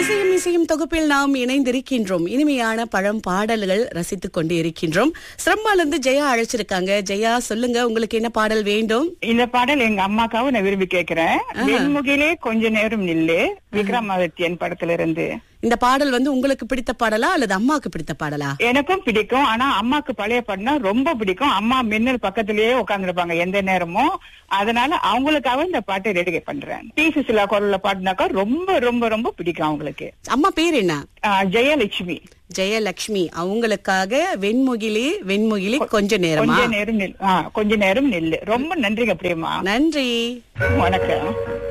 இசையும் இசையும் தொகுப்பில் நாம் இணைந்திருக்கின்றோம் இனிமையான பழம் பாடல்கள் ரசித்துக் கொண்டு இருக்கின்றோம் சிரம்பால இருந்து ஜெயா அழைச்சிருக்காங்க ஜெயா சொல்லுங்க உங்களுக்கு என்ன பாடல் வேண்டும் இந்த பாடல் எங்க அம்மாக்காவும் நான் விரும்பி கேக்குறேன் வெண்முகிலே கொஞ்ச நேரம் நில்லு விக்ரமாதித்யன் படத்துல இருந்து இந்த பாடல் வந்து உங்களுக்கு பிடித்த பாடலா அல்லது அம்மாவுக்கு பிடித்த பாடலா எனக்கும் பிடிக்கும் ஆனா அம்மாக்கு பழைய பாட்டுனா ரொம்ப பிடிக்கும் அம்மா மின்னல் பக்கத்திலேயே உட்கார்ந்துருப்பாங்க எந்த நேரமும் அதனால அவங்களுக்காக இந்த பாட்டை ரெடி பண்றேன் டி சுசிலா குரல்ல பாட்டுனாக்கா ரொம்ப ரொம்ப ரொம்ப பிடிக்கும் அவங்களுக்கு அம்மா பேர் என்ன ஆஹ் ஜெயலட்சுமி ஜெயலட்சுமி அவங்களுக்காக வெண்முகிலி வெண்முகிலி கொஞ்ச நேரமா கொஞ்ச நேரம் நில் ஆஹ் கொஞ்ச நேரம் நில்லு ரொம்ப நன்றிங்க பிரியமா நன்றி வணக்கம்